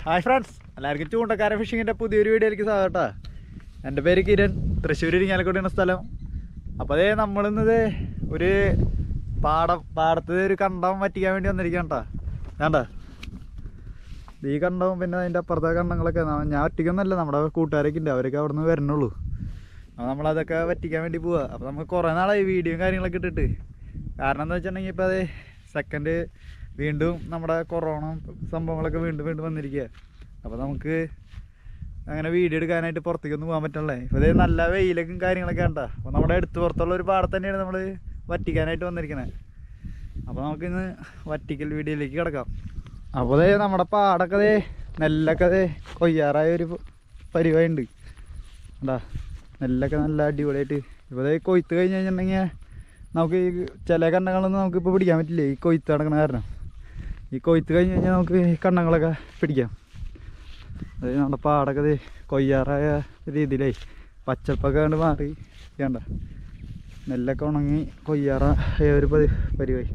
Hi friends എല്ലാവർക്കും ചൂണ്ടക്കാര ഫിഷിങ്ങിൻ്റെ പുതിയൊരു വീഡിയോയിലേക്ക് സ്വാഗതം കേട്ടോ എൻ്റെ പേര് കിരൺ തൃശ്ശൂർ ഇരിങ്ങാലക്കുടിയാണ് സ്ഥലം അപ്പോൾ അതേ നമ്മളിന്നത് ഒരു പാടം പാടത്ത് ഒരു കണ്ടം വറ്റിക്കാൻ വേണ്ടി വന്നിരിക്കുകയാണ് കേട്ടോ വേണ്ട ഈ കണ്ടവും പിന്നെ അതിൻ്റെ അപ്പുറത്തെ കണ്ടങ്ങളൊക്കെ ന- ഞാൻ ഒറ്റയ്ക്കൊന്നുമല്ല നമ്മുടെ കൂട്ടുകാരൊക്കെ ഉണ്ട് അവരൊക്കെ അവിടെ നിന്ന് വരണുള്ളൂ അപ്പോൾ നമ്മളതൊക്കെ വറ്റിക്കാൻ വേണ്ടി പോവുക അപ്പോൾ നമുക്ക് കുറേ നാളായി വീഡിയോയും കാര്യങ്ങളൊക്കെ ഇട്ടിട്ട് കാരണം എന്താ വെച്ചിട്ടുണ്ടെങ്കിൽ ഇപ്പോൾ അത് സെക്കൻഡ് വീണ്ടും നമ്മുടെ കൊറോണ സംഭവങ്ങളൊക്കെ വീണ്ടും വീണ്ടും വന്നിരിക്കുക അപ്പോൾ നമുക്ക് അങ്ങനെ വീഡിയോ എടുക്കാനായിട്ട് പുറത്തേക്കൊന്നും പോകാൻ പറ്റണല്ലേ ഇപ്പോൾ ഇത് നല്ല വെയിലൊക്കെ കാര്യങ്ങളൊക്കെ ഉണ്ടോ അപ്പോൾ നമ്മുടെ അടുത്ത് പുറത്തുള്ള ഒരു പാടത്ത് തന്നെയാണ് നമ്മൾ വറ്റിക്കാനായിട്ട് വന്നിരിക്കുന്നത് അപ്പോൾ നമുക്കിന്ന് വറ്റിക്കൽ വീഡിയോയിലേക്ക് കിടക്കാം അപ്പോൾ ദേ നമ്മുടെ പാടൊക്കെ ദേ നെല്ലൊക്കെ ദേ കൊയ്യാറായ ഒരു പരിപാടി ഉണ്ട് എന്താ നെല്ലൊക്കെ നല്ല അടിപൊളിയായിട്ട് ഇപ്പോൾ ദേ കൊയ്ത്ത് കഴിഞ്ഞ് കഴിഞ്ഞിട്ടുണ്ടെങ്കിൽ നമുക്ക് ഈ ചില കണ്ണങ്ങളൊന്നും നമുക്കിപ്പോൾ പിടിക്കാൻ പറ്റില്ല ഈ കൊയ്ത്ത് നടക്കണ കാരണം ഈ കൊയ്ത്ത് കഴിഞ്ഞ് കഴിഞ്ഞാൽ നമുക്ക് ഈ കണ്ണങ്ങളൊക്കെ പിടിക്കാം അത് നമ്മുടെ പാടൊക്കെ ദേ കൊയ്യാറായ രീതിയിലേ പച്ചപ്പൊക്കെ കണ്ട് മാറി വേണ്ട നെല്ലൊക്കെ ഉണങ്ങി കൊയ്യാറായ ഒരു പരി- പരിപാടി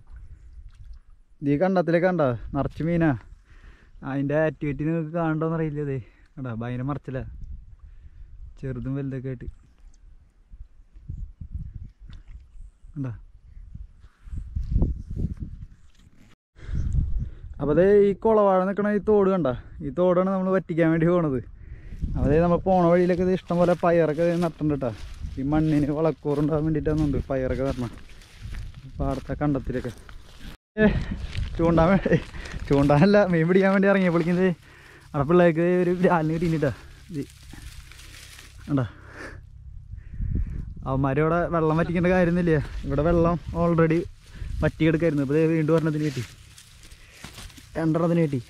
ഈ കണ്ടത്തിലേക്ക് കണ്ട നിറച്ച് മീനാ അതിൻ്റെ ആക്ടിവിറ്റി നിങ്ങൾക്ക് കാണണ്ടോന്ന് അറിയില്ല അതെ കണ്ടാ ഭയങ്കര മറച്ചില്ല ചെറുതും വലുതൊക്കെ ആയിട്ട് കണ്ടാ അപ്പോൾ അതേ ഈ കുളവാഴ നിൽക്കണ ഈ തോട് കണ്ട ഈ തോടാണ് നമ്മൾ വറ്റിക്കാൻ വേണ്ടി പോണത് അപ്പോൾ അതേ നമ്മൾ പോണ വഴിയിലൊക്കെ ഇത് ഇഷ്ടംപോലെ പയറൊക്കെ നട്ടുണ്ട് കേട്ടോ ഈ മണ്ണിന് വളക്കൂറുണ്ടാകാൻ വേണ്ടിയിട്ടാണെന്നുണ്ട് പയറൊക്കെ വരണം പാടത്തെ കണ്ടത്തിലൊക്കെ ഏ, ചൂണ്ടാൻ വേണ്ടി ചൂണ്ടാനല്ല മീൻ പിടിക്കാൻ വേണ്ടി ഇറങ്ങിയപ്പോഴേക്കും അവിടെ പിള്ളേർക്ക് ഒരു രാലിന് കിട്ടിയിട്ടാ ഇത് കണ്ടാ അവന്മാരിവിടെ വെള്ളം വറ്റിക്കേണ്ട കാര്യമൊന്നുമില്ല ഇവിടെ വെള്ളം ഓൾറെഡി വറ്റിയെടുക്കായിരുന്നു ഇപ്പോൾ ദേ വീണ്ടും ഒരെണ്ണത്തിന് കിട്ടി രണ്ടെണ്ണത്തിന് കിട്ടി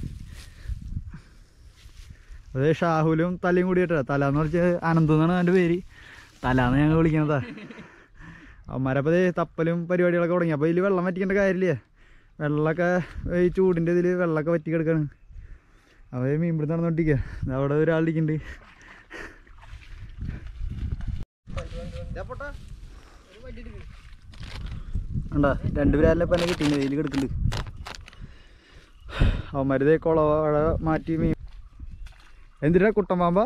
അത് ഷാഹുലും തലയും കൂടി ഇട്ടാ തല എന്ന് പറഞ്ഞാൽ അനന്ത് എന്നാണ് എൻ്റെ പേര് തല എന്ന് ഞങ്ങൾ വിളിക്കണതാ അവന്മാരപ്പോൾ ദേ തപ്പലും പരിപാടികളൊക്കെ തുടങ്ങി അപ്പോൾ ഇതിൽ വെള്ളം വറ്റിക്കേണ്ട കാര്യമില്ല വെള്ളമൊക്കെ ഈ ചൂടിൻ്റെ ഇതിൽ വെള്ളമൊക്കെ വറ്റി കിടക്കാണ് അപ്പോൾ മീൻ പിടുത്തം നടന്നോണ്ടിരിക്കുക അവിടെ ഒരാളിരിക്കുന്നുണ്ട് ഉണ്ടാ രണ്ടുപേരല്ല ഇപ്പം എന്നെ കിട്ടിയിട്ടുണ്ട് ഇതിൽ കിടക്കുന്നുണ്ട് അവന്മാരിതേ കുളവാഴ മാറ്റി മീൻ എന്തിനാ കുട്ടൻ പാമ്പ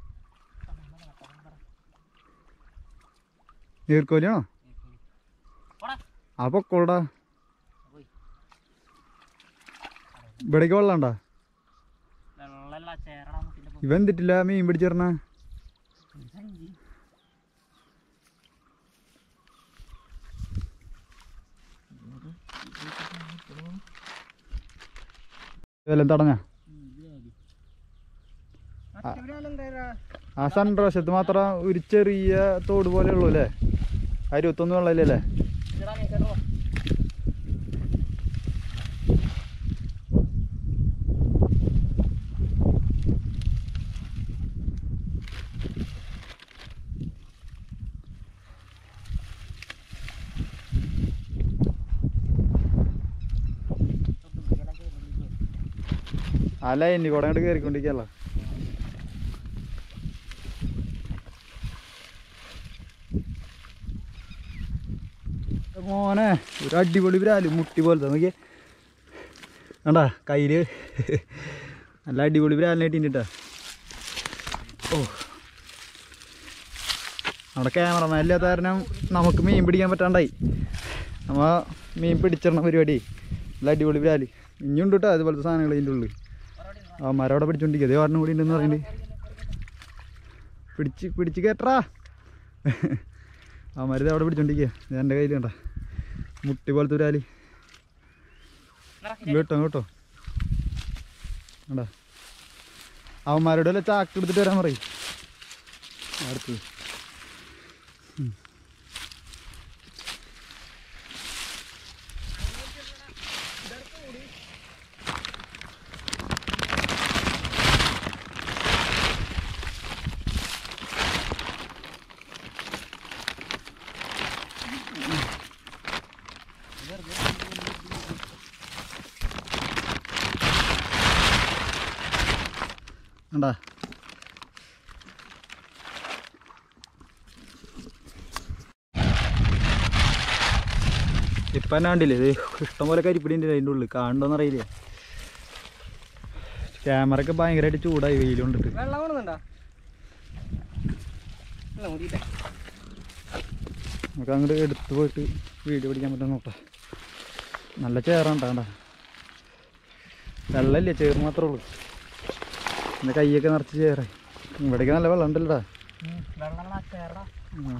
നീർക്കോലിയാണോ ആ പൊക്കോളടാ ഇവിടേക്ക് വെള്ളമുണ്ടാ വെള്ളല്ല ചേരടാ മുട്ടിന്റെ ഇവ എന്തിട്ടില്ല മീൻ പിടിച്ചിറണ ഇതെല്ലാം തടഞ്ഞ ആ സൺറോഷത്ത് മാത്രം ഒരു ചെറിയ തോട് പോലെ ഉള്ളൂ അല്ലേ ആ ഇരുപത്തൊന്ന് വെള്ളമില്ലല്ലേ അല്ല ഇനി കൂടെ അങ്ങോട്ട് കയറിക്കൊണ്ടിരിക്കല്ല മോനെ ഒരു അടിപൊളി ബ്രാല് മുട്ടി പോലത്തെ നോക്കിയേ കണ്ടാ കയ്യില് നല്ല അടിപൊളി ബ്രാലിനെ ഇട്ടിട്ടാ ഓ നമ്മുടെ ക്യാമറമാൻ ഇല്ലാത്ത കാരണം നമുക്ക് മീൻ പിടിക്കാൻ പറ്റാണ്ടായി നമ്മ മീൻ പിടിച്ചിടണ പരിപാടി നല്ല അടിപൊളി ബ്രാല് ഇനിയുണ്ട് കേട്ടോ അതുപോലത്തെ സാധനങ്ങൾ ഇതിൻ്റെ ഉള്ളിൽ ആ മരം അവിടെ പിടിച്ചോണ്ടിരിക്കുക അതേ ഒരെണ്ണം കൂടി ഉണ്ടെന്ന് പറയുന്നുണ്ട് പിടിച്ച് പിടിച്ച് കയറ്റാ ആ മരുത് അവിടെ പിടിച്ചോണ്ടിരിക്കുക ഇത് എൻ്റെ കയ്യിൽ കണ്ട മുട്ടി പോലത്തെ ഒരു ആലി കേട്ടോ കേട്ടോ കണ്ടാ അവന്മാരോട് വല്ല ചാക്ക് എടുത്തിട്ട് വരാൻ പറയും അടുത്ത് കണ്ടാ ഇപ്പം തന്നെ കണ്ടില്ലേ ഇത് ഇഷ്ടംപോലെ കരിപ്പിടി ഉണ്ട് അതിൻ്റെ ഉള്ളിൽ കാണണ്ടോന്ന് അറിയില്ല ക്യാമറ ഒക്കെ ഭയങ്കരമായിട്ട് ചൂടായി വെയിൽ കൊണ്ടിട്ട് വെള്ളം കൊണ്ടുണ്ടോ വെള്ളം കൂടിയിട്ടേ നമുക്ക് അങ്ങോട്ട് എടുത്ത് പോയിട്ട് വീഡിയോ പിടിക്കാൻ പറ്റുന്ന നോക്കാം നല്ല ചേറാണ്ടാ വെള്ളമില്ല ചേറ് മാത്രമേ ഉള്ളൂ എൻ്റെ കൈയൊക്കെ നിറച്ച് ചേറായി ഇവിടേക്ക് നല്ല വെള്ളം ഉണ്ടല്ലോടാ വെള്ളം ചേരടാ ആ.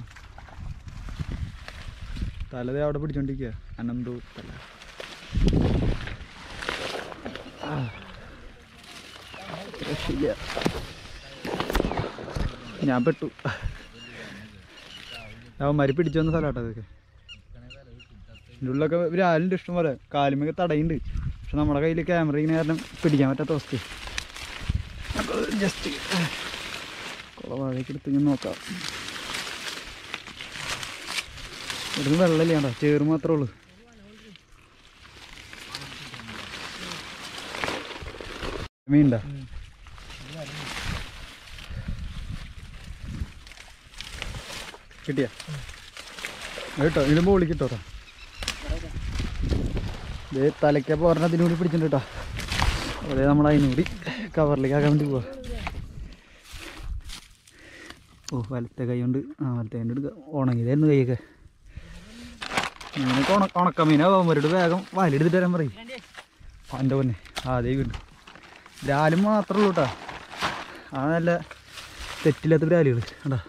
തലതേ അവിടെ പിടിച്ചോണ്ടിരിക്കുക അനന്തു തല ആ. രക്ഷയില്ല. ഞാൻ പെട്ടു അവന്മാര് പിടിച്ചു വന്ന സ്ഥലമാട്ടോ അതൊക്കെ ഇതിൻ്റെ ഉള്ളിലൊക്കെ രാലിൻ്റെ ഇഷ്ടം പോലെ കാലുമൊക്കെ തടയുണ്ട് പക്ഷെ നമ്മുടെ കയ്യിൽ ക്യാമറ ഇങ്ങനെ കാരണം പിടിക്കാൻ പറ്റാത്ത അവസ്ഥ അപ്പോൾ ജസ്റ്റ് കുളവാഴയ്ക്ക് എടുത്ത് ഇങ്ങനെ നോക്കാം ഇവിടുന്ന് വെള്ളമില്ലാണ്ടാ ചേറ് മാത്രമേ ഉള്ളൂ മീനുണ്ടാ കിട്ടിയാ കേട്ടോ ഇതിന് മുകളിൽ കിട്ടോട്ടാ ഇത് തലയ്ക്ക പോരണതിന് കൂടി പിടിച്ചിട്ടുണ്ട് കേട്ടോ അതെ നമ്മൾ അതിനുകൂടി കവറിലേക്ക് ആക്കാൻ വേണ്ടി പോവാ ഓ വലത്തെ കൈ കൊണ്ട് ആ വലത്തെ കൈ കൊണ്ട് എടുക്കുക ഉണങ്ങിയതായിരുന്നു കൈയൊക്കെ നിനക്ക് ഉണ ഉണക്ക മീനാവുമ്പോഴോട് വേഗം വലെടുത്തിട്ട് വരാൻ പറയും എൻ്റെ പൊന്നെ ആ അതേ വീണ്ട് ബ്രാലും മാത്രമേ ഉള്ളൂ കേട്ടോ ആ നല്ല തെറ്റില്ലാത്ത ബ്രാലുകൾ കണ്ടാ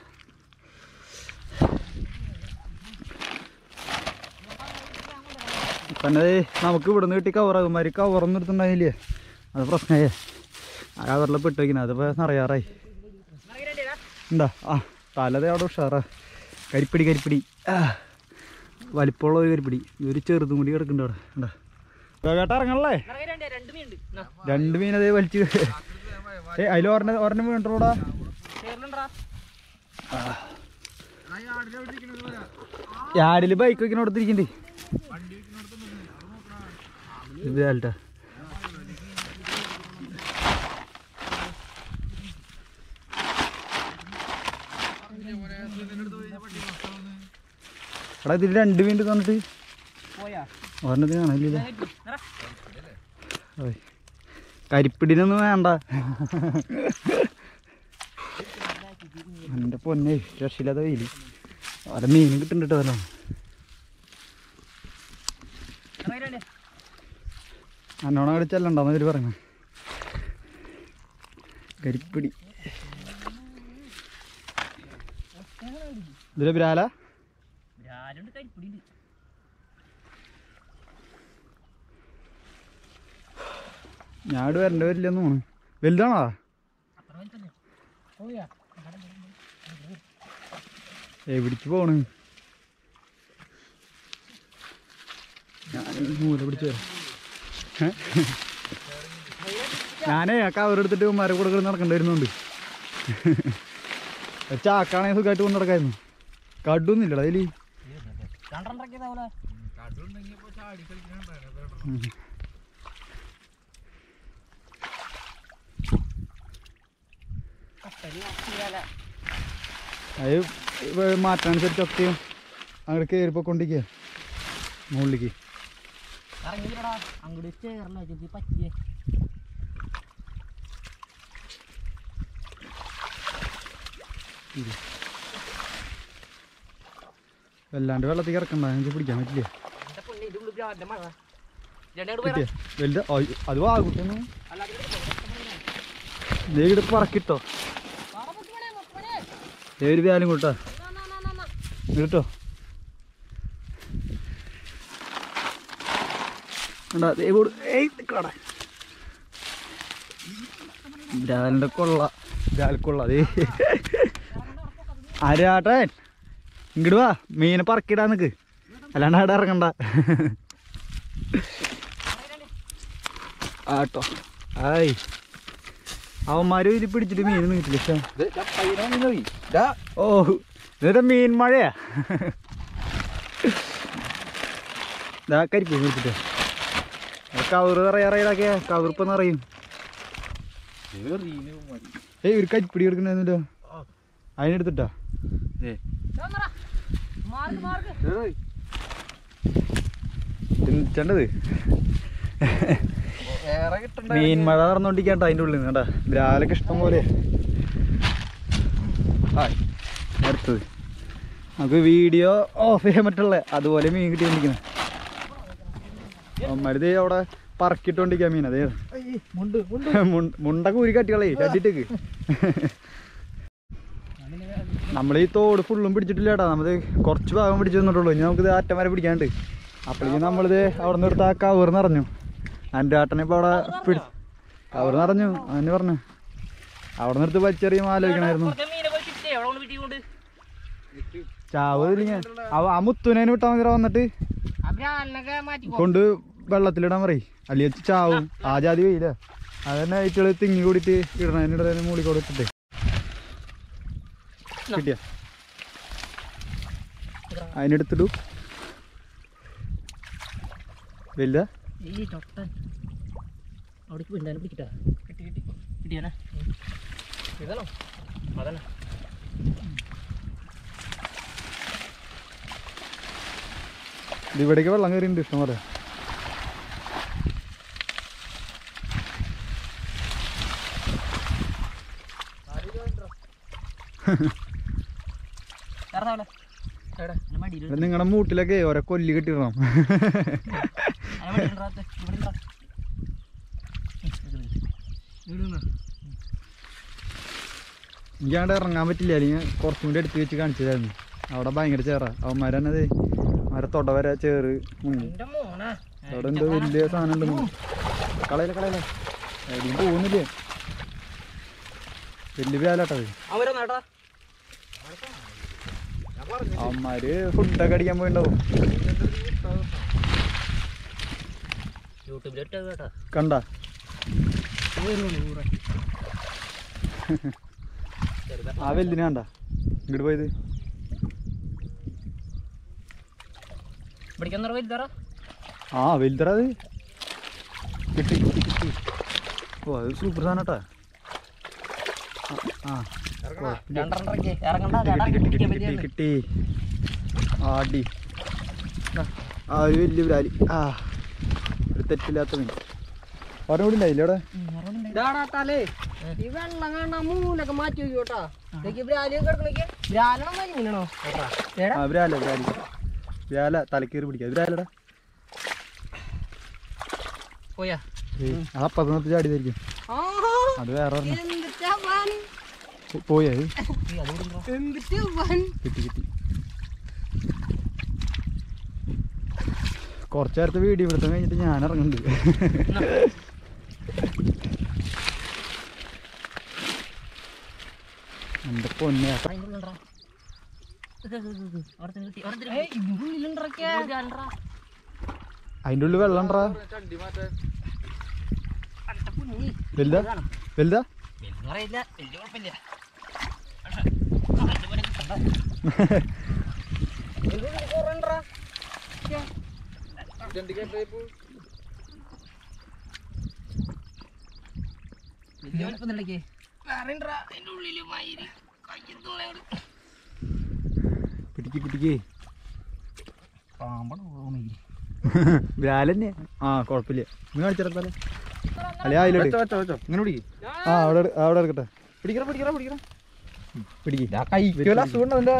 പിന്നെ ദേ നമുക്ക് ഇവിടെ നിന്ന് കിട്ടി കവറാകുമാര് കവറൊന്നും എടുത്തുണ്ടായില്ലേ അത് പ്രശ്നമായേ ആ കവറിൽ പെട്ട് വയ്ക്കുന്നത് അതിപ്പോൾ നിറയാറായി എന്താ ആ തലതേ അവിടെ ഉഷാറാ കരിപ്പിടി കരിപ്പിടി ആ വലിപ്പമുള്ള ഒരു കരിപ്പിടി ഒരു ചെറുതും കൂടി കിടക്കുന്നുണ്ട് അവിടെ എന്താ കേട്ടാ ഇറങ്ങണല്ലേ രണ്ട് മീനുണ്ട് രണ്ട് മീൻ അതേ വലിച്ച് ഏ അതിൽ ഒരെണ്ണ ഒരെണ്ണം വീണിട്ടോടാ ചേർന്നുണ്ടാ യാടില് ബൈക്ക് വെക്കണോടത്തിരിക്കണ്ടേ ഇത് ആൽട്ടാ എടാ ഇതിൽ രണ്ട് മീൻ തന്നിട്ട് പോയാ ഒരെണ്ണത്തിന് കാണില്ല കരിപ്പിടിനൊന്നും വേണ്ട എൻ്റെ പൊന്നെ രക്ഷയില്ലാത്ത വെയില് ഓരോ മീൻ കിട്ടുന്നുണ്ട് കേട്ടോ അന്നോണം അവിടെ ചെല്ലണ്ടെന്ന് ഇവര് പറയുന്നത് കരിപ്പിടി ഇതിലെ ബ്രാല രാലുണ്ട് കരിപ്പിടിണ്ട് ഞാൻ ഇവിടെ വരേണ്ടി വരില്ലെന്ന് തോന്നുന്നു വലുതാണോ അത്ര വലിപ്പല്ലേ പോയാ എവിടേക്ക് പോണ് ഞാൻ മൂല പിടിച്ചു വരാം ഏ? ഞാനേ ആ കവറെടുത്തിട്ട് മരം കൂടെ കിടന്ന് നടക്കേണ്ടി വരുന്നുണ്ട് ചാക്കാണെങ്കിൽ സുഖമായിട്ട് കൊണ്ട് നടക്കായിരുന്നു കടുന്നില്ലടാ അതില് രണ്ടെണ്ണക്കിയതാവൂല ഉം. കട്ടല് ചെയ്യാല അത് ഇവ- മാറ്റാനുസരിച്ചൊക്കെയും അങ്ങോട്ട് കയറിപ്പോക്കൊണ്ടിരിക്കുക മുകളിലേക്ക് ഇറങ്ങിയില്ലടാ അങ്ങോട്ട് ചേർന്ന ചേച്ചി പറ്റിയേ വല്ലാണ്ട് വെള്ളത്തിൽ ഇറക്കണ്ട എനിക്ക് പിടിക്കാൻ പറ്റില്ല എന്റെ പൊന്നെ ഇത് ഉള്ളു ബ്രാന്റെ മഴ രണ്ടു കിട്ടിയ വലുത് അയ്യോ, അത് വാകുട്ടൊന്നു അല്ലാതെ ദേ ഇവിടെ പറക്കിട്ടോ ദേ ഒരു വ്യാലും കൂട്ടാ കേട്ടോ കണ്ടാ ദേ കൂട് ഏയ് നിക്കടാ ബ്രാലിൻ്റെ കൊള്ള ബ്രാൽക്കൊള്ള അതേ ആരാട്ടൻ ഇങ്ങോട്ട് വാ മീനെ പറക്കിടാ നിക്ക് അല്ലാണ്ട് അവിടെ ഇറങ്ങണ്ട ആട്ടോ ആയി അവന്മാരും ഇത് പിടിച്ചിട്ട് മീൻ നീട്ടില്ല ഓ ഇതൊരു മീൻ മഴയാ ഇതാ കരിപ്പ് പിടിച്ചിട്ട് കവറ് നിറയാറായിടാക്കിയ കവറിപ്പം നിറയും ഏയ് ഒരു കരിപ്പിടി എടുക്കണെന്നില്ല അതിനെടുത്തിട്ടാ മാർക്ക് മാർക്ക് തിന്നണ്ടത് വേറെ കിട്ടണ്ട മീൻ മഴ നടന്നോണ്ടിരിക്കണ്ട അതിന്റെ ഉള്ളിൽ നിന്ന് കേട്ടാ രാവിലെ ഇഷ്ടം പോലെ ഹായ് അടുത്തത് നമുക്ക് വീഡിയോ ഓഫ് ചെയ്യാൻ പറ്റുള്ള അതുപോലെ മീൻ കിട്ടിക്കൊണ്ടിരിക്കുന്നത് അമ്മരുത് അവിടെ പറക്കിട്ടോണ്ടിരിക്കുക മീൻ അതേ മുണ്ട് മുണ്ട് മുണ്ട- മുണ്ടൊക്കെ ഊരി കട്ടികളേ ചട്ടിട്ടേക്ക് നമ്മൾ ഈ തോട് ഫുള്ളും പിടിച്ചിട്ടില്ല കേട്ടാ നമ്മള് കുറച്ച് ഭാഗം പിടിച്ചു തന്നിട്ടുള്ളൂ ഇനി നമുക്കിത് അറ്റം വരെ പിടിക്കാണ്ട് അപ്പോഴേക്കും നമ്മളിത് അവിടെ നിന്ന് എടുത്ത് ആ കവർ നിറഞ്ഞു എൻ്റെ ഏട്ടനെ ഇപ്പോൾ അവിടെ പിടി കവർ നിറഞ്ഞു അതിന് പറഞ്ഞു അവിടെ നിന്ന് എടുത്ത് വലിച്ചെറിയും ആലോചിക്കണമായിരുന്നു കുറച്ച് മീനെ പോയി കിട്ടിയേ എവിടെ കൊണ്ട് വീട്ടിൽ കൊണ്ട് ചാവ് ഇല്ലെങ്കിൽ അവ ആ മുത്തുനേന് വിട്ടാൽ മതി വന്നിട്ട് ആ ബ്രാലിനൊക്കെ മാറ്റി കൊണ്ട് വെള്ളത്തിലിടാൻ പറയും അല്ലെങ്കിൽ ചാവും ആ ജാതി വെയില്ല അതന്നെ ആയിട്ടുള്ള തിങ്ങി കൂടിയിട്ട് ഇടണതിനിടയിൽ മൂളി കൊടുത്തിട്ട് കിട്ടിയ അതിനെടുത്തിട്ടു വലുതാ ഈ തൊട്ടൻ അവിടേക്ക് പിണ്ടാലും പിടിക്കട്ടാ കിട്ടി കിട്ടി കിട്ടിയാനാ ഇതാണോ അതന്നെ ഇത് ഇവിടേക്ക് വെള്ളം കയറിയിട്ടുണ്ട് ഇഷ്ടം പോലെ ഇറങ്ങാവല്ലേ എവിടെ എൻ്റെ മടിയിൽ ഇവിടെ നിങ്ങളുടെ മൂട്ടിലൊക്കെ ഓരോ കൊല്ലി കെട്ടിടണം ഇവിടെ ഇണ്ടാ ഇവിടെ ഇണ്ടാ എനിക്കങ്ങോട്ട് ഇറങ്ങാൻ പറ്റില്ല അല്ലെങ്കിൽ കുറച്ചും കൂടി എടുത്ത് വെച്ച് കാണിച്ചതായിരുന്നു അവിടെ ഭയങ്കര ചേറ അവന്മാരന്നത് അവരെ തൊട വരെ ചേറ് മുങ്ങി എൻ്റെ മോനാ അവിടെ എന്തോ വലിയ സാധനം ഉണ്ട് മുങ്ങി. കളയില കളയില എവിടെയും പോകുന്നില്ലേ വലിയ വ്യാലാട്ടത് അവരെ നാട്ടാ അവന്മാര് ഫുഡൊക്കെ അടിക്കാൻ പോയിണ്ടാവും യൂട്യൂബിൽ ഇട്ടത് കേട്ടാ കണ്ട ആ വലുതിനെ കണ്ട ഇങ്ങോട്ട് പോയത് പിടിക്കാൻ നിറ വലുതാറാ ആ വലുതറ അത് കിട്ടി കിട്ടി കിട്ടി ഓ അത് സൂപ്പർ സാധനം കേട്ടാ ആ ഓ, രണ്ടെണ്ണക്ക് ഇറങ്ങണ്ട കിട്ടി, കിട്ടി, ചേട്ടാ കിട്ടി, പിടിക്കാൻ കിട്ടി, പറ്റിയാണ് കിട്ടി ആടി ദാ, ആ ഒരു വലിയ ബ്രാലി ആ ഒരു തെറ്റില്ലാത്ത മീൻ ഒരെണ്ണം കൂടി ഉണ്ടായില്ലേ അവിടെ ഇതാടാ തലേ ഈ വെള്ളം കാണാ മൂലൊക്കെ മാറ്റി വെക്കോട്ടാ ഇതൊക്കെ ബ്രാലി കിടക്കണേക്ക് ബ്രാലണം മഞ്ഞാണോ ആ ബ്രാല ബ്രാലി ബ്രാല തലക്കേറി പിടിക്കാം ബ്രാലടാ പോയാ ആ അപ്പത്ത് നിർത്തി ചാടിയതായിരിക്കും അത് വേറെ ഒരെണ്ണം. എന്തിട്ടാ വൻ പോ- പോയി അത് എന്തിട്ട് വൻ കിട്ടി കിട്ടി കുറച്ച് നേരത്തെ വീഡിയോ ഇവിടുത്തെ കഴിഞ്ഞിട്ട് ഞാൻ ഇറങ്ങുന്നുണ്ട് എൻ്റെ പൊന്നെ അതിൻ്റെ ഉള്ളിൽ വെള്ളം ഉണ്ടാ വലുതാ വലുതാ അറിയില്ല വലിയ കുഴപ്പമില്ല വലിയ വലിപ്പം അതിന്റെ ഉള്ളില് മയില് കയ്യെത്തുള്ളയാണ് പിടിക്ക് പിടിക്ക് പാമ്പണോ മയില് വ്യാലന്നെ ആ കുഴപ്പമില്ല നിങ്ങൾ കാണിച്ചിടത്തല്ലേ അല്ലെ അതിലോട്ട് ഇങ്ങനെ പിടിക്കും ആ അവിടെ എടു- അവിടെ എടുക്കട്ടെ പിടിക്കണം പിടിക്കണം പിടിക്കണം പിടിക്ക് കൈക്കുള്ള അസുഖം അതിന്റെ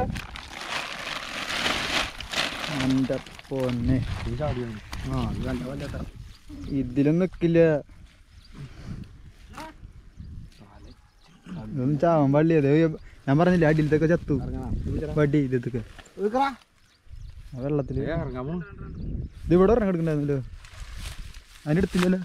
എൻ്റെ പൊന്നെ ആ ഇത് നല്ല വല്ലാത്ത ഇതിലൊന്നും നിക്കില്ല ഇതൊന്നും ചാവാൻ പാടില്ല അത് ഞാൻ പറഞ്ഞില്ല അടിയിലത്തൊക്കെ ചത്തു വടി ഇതൊക്കെ ആ വെള്ളത്തില് ഇത് ഇവിടെ ഒരെണ്ണം കിടക്കണ്ടായിരുന്നല്ലോ അതിനെടുത്തില്ലല്ലോ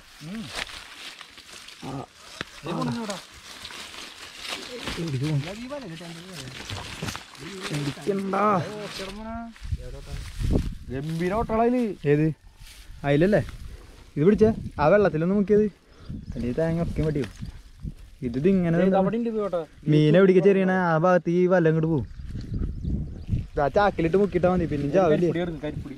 ഗംഭീര ഓട്ടളയില് ഏത് അതിലല്ലേ ഇത് പിടിച്ചേ ആ വെള്ളത്തിലൊന്ന് മുക്കിയത് അല്ലെങ്കിൽ തേങ്ങ ഒക്കെ പറ്റിയോ ഇത് ഇത് ഇങ്ങനെ നിന്ന് മീനെ പിടിക്ക ചെറിയണ ആ ഭാഗത്ത് ഈ വല്ല ഇങ്ങോട്ട് പോവും ആ ചാക്കിലിട്ട് മുക്കിട്ടാ മതി പിന്നെ ചാവില്ലേ കരിപ്പൊടി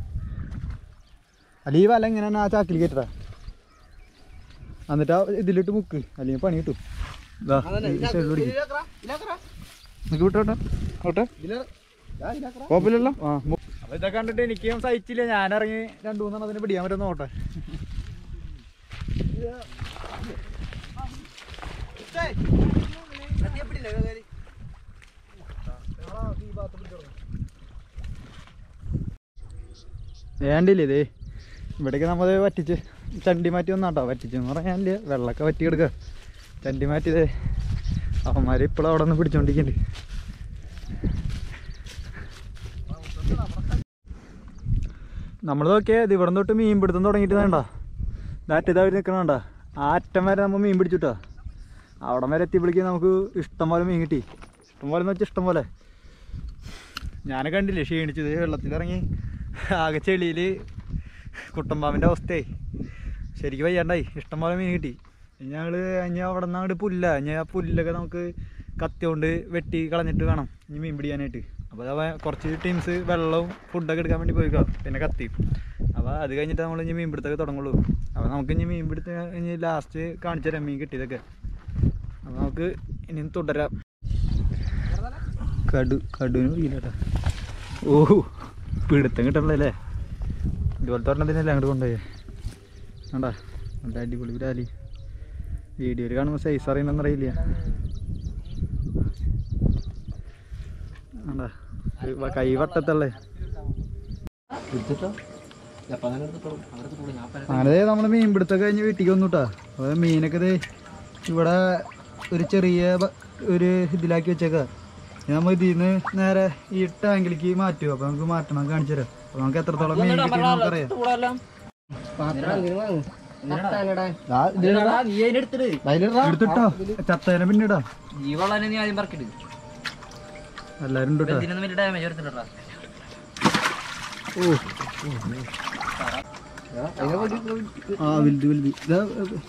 അല്ല ഈ വല ഇങ്ങനെ ആ ചാക്കിൽ കയറ്റടാ എന്നിട്ട് ആ ഇതിലിട്ട് മുക്ക് അല്ലെങ്കിൽ പണി കിട്ടും ദാ, ഈ side ല് പിടിക്ക്. നിനക്ക് വിട്ടോട്ടെ ഓട്ടെ കുഴപ്പമില്ലല്ലോ ആ അപ്പൊ ഇതൊക്കെ കണ്ടിട്ട് എനിക്കും സഹിച്ചില്ല ഞാൻ ഇറങ്ങി രണ്ടു മൂന്നെണ്ണത്തിന് പിടിക്കാൻ പറ്റുന്ന നോട്ടെ വേണ്ടില്ലേ ഇതേ ഇവിടേക്ക് നമ്മൾ വറ്റിച്ച് ചണ്ടി മാറ്റി വന്നാട്ടോ വറ്റിച്ചെന്ന് പറയാനില്ല വെള്ളമൊക്കെ വറ്റി കിടക്കുക ചണ്ടി മാറ്റി ഇതേ അവന്മാർ ഇപ്പോഴും അവിടെ നിന്ന് പിടിച്ചോണ്ടിരിക്കുന്നുണ്ട് നമ്മൾ നോക്കിയാൽ ഇത് ഇവിടെ തൊട്ട് മീൻ പിടുത്തം തുടങ്ങിയിട്ട് വേണ്ട ദാറ്റ് അവർ നിൽക്കണണ്ട ആ അറ്റം വരെ നമ്മൾ മീൻ പിടിച്ചുട്ടാ അവിടം വരെ എത്തിയപ്പോഴേക്കും നമുക്ക് ഇഷ്ടം പോലെ മീൻ കിട്ടി ഇഷ്ടം പോലെ എന്ന് വെച്ചാൽ ഇഷ്ടം പോലെ ഞാൻ കണ്ടില്ലേ ക്ഷീണിച്ചത് വെള്ളത്തിലിറങ്ങി ആകെ ചെളിയിൽ കുട്ടമ്പാമ്പിൻ്റെ അവസ്ഥയായി ശരിക്കും വയ്യാണ്ടായി ഇഷ്ടം പോലെ മീൻ കിട്ടി ഞങ്ങൾ ഇനി അവിടെ നിന്ന് അങ്ങോട്ട് പുല്ല ഇനി ആ പുല്ലൊക്കെ നമുക്ക് കത്തി കൊണ്ട് വെട്ടി കളഞ്ഞിട്ട് വേണം ഇനി മീൻ പിടിക്കാനായിട്ട് അപ്പോൾ അത് കുറച്ച് ടീംസ് വെള്ളവും ഫുഡൊക്കെ എടുക്കാൻ വേണ്ടി പോയിക്കോ പിന്നെ കത്തി അപ്പോൾ അത് കഴിഞ്ഞിട്ട് നമ്മൾ ഇനി മീൻ പിടുത്തൊക്കെ തുടങ്ങുള്ളൂ അപ്പോൾ നമുക്ക് ഇനി മീൻ പിടുത്ത ഇനി ലാസ്റ്റ് കാണിച്ചു തരാം മീൻ കിട്ടിയതൊക്കെ അപ്പോൾ നമുക്ക് ഇനി തുടരാം കടു കടുവിന് പിടിക്കില്ലട്ടാ ഓ പിടുത്തം കിട്ടണല്ലേ ഇതുപോലത്തെ ഒരെണ്ണത്തിനല്ലേ അങ്ങോട്ട് കൊണ്ടുപോയേ വേണ്ടാ നല്ല അടിപൊളി ബ്രാലി വീഡിയോയിൽ കാണുമ്പോൾ സൈസ് അറിയണമെന്ന് അറിയില്ല വേണ്ടാ ഒരു വ- കൈ വട്ടത്തല്ലേ അങ്ങനെ നമ്മൾ മീൻ പിടുത്തൊക്കെ കഴിഞ്ഞ് വീട്ടിലേക്ക് വന്നു കേട്ടോ അപ്പോൾ മീനൊക്കെ ദേ ഇവിടെ ഒരു ചെറിയ ബ- ഒരു ഇതിലാക്കി വെച്ചേക്കാം ഇനി നമ്മൾ ഇതിൽ നിന്ന് നേരെ ഈ ടാങ്കിലേക്ക് മാറ്റുമോ അപ്പോൾ നമുക്ക് മാറ്റണം കാണിച്ചു തരാം അപ്പോൾ നമുക്ക് എത്രത്തോളം മീൻ കിട്ടി നമുക്കറിയാം പാത്രം എന്തിനു വാങ്ങും കത്താനിടാൻ ദാ ഇതിലിടാ. നീ അതിനെടുത്തിട്ട് അതിലിടാ. എടുത്തിട്ടോ ചത്തേനെ പിന്നെ ഇടാം ഈ വെള്ളം നീ ആദ്യം പറക്കിട്ട് എല്ലാരും ഉണ്ട് കേട്ടോ ഇതിനൊന്നും വലിയ ഡാമേജ് എടുത്തിട്ടാ ഓ ആ വലുത് വലുത് ഇതാ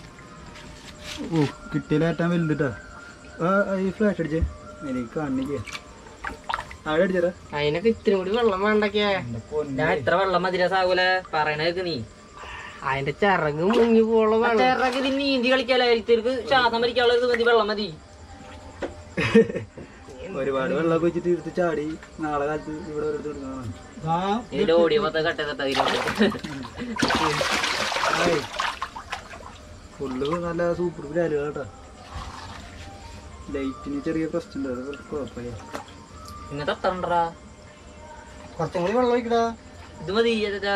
ഓ കിട്ടിയിലേറ്റാൻ വലുത് കേട്ടോ ആ ഈ ഫ്ലാഷ് അടിച്ചേ എനിക്ക് കാണിക്കേ താഴെ അടിച്ചേരാ അതിനൊക്കെ ഇത്തിരി കൂടി വെള്ളം വേണ്ടൊക്കെ ഞാൻ ഇത്ര വെള്ളം മതിരസാകൂല പറയണേക്ക് നീ അതിന്റെ ചിറക് മുങ്ങി പോള വെള്ളം ചേറക്ക് നീ നീന്തി കളിക്കാലായിരിക്കും ശ്വാസം മരിക്കാനുള്ള ഇത് മതി വെള്ളം മതി ഒരുപാട് വെള്ളമൊക്കെ വെച്ചിട്ട് എടുത്ത് ചാടി നാളെ കാലത്ത് ഇവിടെ ഓരോരുത്തർ എടുക്കുന്നതാണ് ഇതിൽ ഓടിയപ്പോ കട്ട ഫുള്ള് നല്ല സൂപ്പർ ബ്രാലുകൾ കേട്ടോ ലൈറ്റിന് ചെറിയ പ്രശ്നം ഉണ്ട് അത് കുഴപ്പമില്ല ഇങ്ങനത്തെ എത്തണ്ടാ കുറച്ചും കൂടി വെള്ളം ഒഴിക്കടാ ഇത് മതി ചേച്ചാ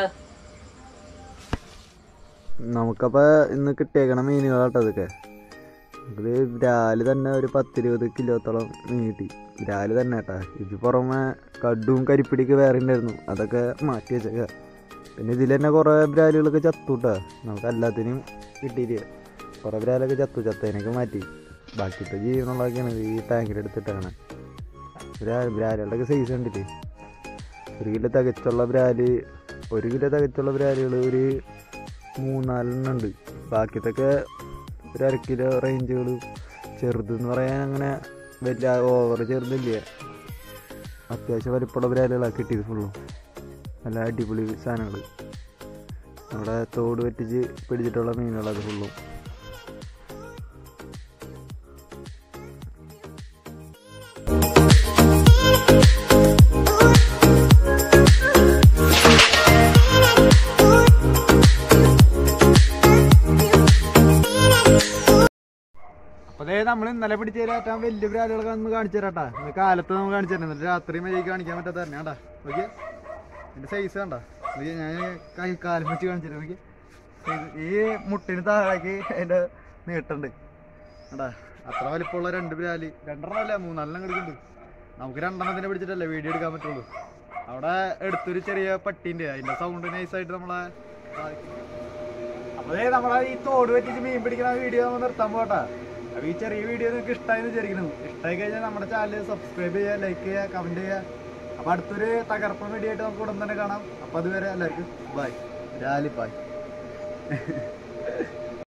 നമുക്കപ്പോൾ ഇന്ന് കിട്ടിയേക്കണ മീനുകളാട്ടോ അതൊക്കെ ഇത് ബ്രാല് തന്നെ ഒരു പത്തിരുപത് കിലോത്തോളം മീൻ കിട്ടി ബ്രാല് തന്നെ കേട്ടാ ഇത് പുറമെ കഡും കരിപ്പിടിക്ക് വേറെ ഉണ്ടായിരുന്നു അതൊക്കെ മാറ്റി വെച്ചേക്ക പിന്നെ ഇതിൽ തന്നെ കുറേ ബ്രാലുകളൊക്കെ ചത്തു കേട്ടാ നമുക്ക് എല്ലാത്തിനും കിട്ടിയില്ല കുറേ ബ്രാലൊക്കെ ചത്തു ചത്തതിനൊക്കെ മാറ്റി ബാക്കിത്തെ ജീവനുള്ളതൊക്കെയാണ് ഈ ടാങ്കിലെടുത്തിട്ടാണ് ബ്രാ ബ്രാലുകളുടെയൊക്കെ സൈസ് കണ്ടില്ലേ ഒരു കിലോ തികച്ചുള്ള ബ്രാല് ഒരു കിലോ തികച്ചുള്ള ബ്രാലുകൾ ഒരു മൂന്നാലെണ്ണം ഉണ്ട് ബാക്കിയത്തൊക്കെ ഒരു അര കിലോ റേഞ്ചുകൾ ചെറുതെന്ന് പറയാൻ അങ്ങനെ വലിയ ഓവർ ചെറുതില്ല അത്യാവശ്യം വലിപ്പമുള്ള ബ്രാലുകളാണ് കിട്ടിയത് ഫുള്ളും നല്ല അടിപൊളി സാധനങ്ങൾ നമ്മുടെ തോട് വെറ്റിച്ച് പിടിച്ചിട്ടുള്ള മീനുകളത് ഫുള്ളും അപ്പൊ അതായത് നമ്മൾ ഇന്നലെ പിടിച്ച ഏറ്റവും വലിയ ബ്രാലുകളൊക്കെ ഒന്ന് കാണിച്ചു തരാട്ടാ ഇന്ന് കാലത്ത് നമ്മൾ കാണിച്ചു തരാം എന്നിട്ട് രാത്രി മര്യാദയ്ക്ക് കാണിക്കാൻ പറ്റാത്ത തന്നെ കേട്ടാ ഓക്കെ എന്റെ സൈസ് കണ്ടാ നോക്കിയേ ഞാൻ കൈ കാലം വെച്ച് കാണിച്ചു തരാം നോക്കിയേ size. ഈ മുട്ടിന് താഴേക്ക് അതിന്റെ നീട്ടുണ്ട് കേട്ടാ അത്ര വലിപ്പമുള്ള രണ്ട് ബ്രാലി രണ്ടെണ്ണം അല്ല മൂന്നെണ്ണം കിടക്കുന്നുണ്ട് നമുക്ക് രണ്ടെണ്ണത്തിനെ പിടിച്ചിട്ടല്ലേ വീഡിയോ എടുക്കാൻ പറ്റുള്ളൂ അവിടെ എടുത്തൊരു ചെറിയ പട്ടിന്റെ അതിന്റെ സൗണ്ട് നൈസായിട്ട് നമ്മളെ അപ്പൊ ദേ നമ്മളെ ഈ തോട് വെച്ചിട്ട് മീൻ പിടിക്കുന്ന വീഡിയോ നമ്മൾ നിർത്താൻ പോട്ടാ അപ്പൊ ഈ ചെറിയ വീഡിയോ നിങ്ങൾക്ക് ഇഷ്ടമായി വിചാരിക്കുന്നു ഇഷ്ടമായി കഴിഞ്ഞാൽ നമ്മുടെ ചാനൽ സബ്സ്ക്രൈബ് ചെയ്യുക ലൈക്ക് ചെയ്യുക കമന്റ് ചെയ്യുക അപ്പൊ അടുത്തൊരു തകർപ്പൻ വീഡിയോ ആയിട്ട് നമുക്ക് ഉടൻ തന്നെ കാണാം അപ്പൊ അതുവരെ എല്ലാവർക്കും ബൈ രാലി ബൈ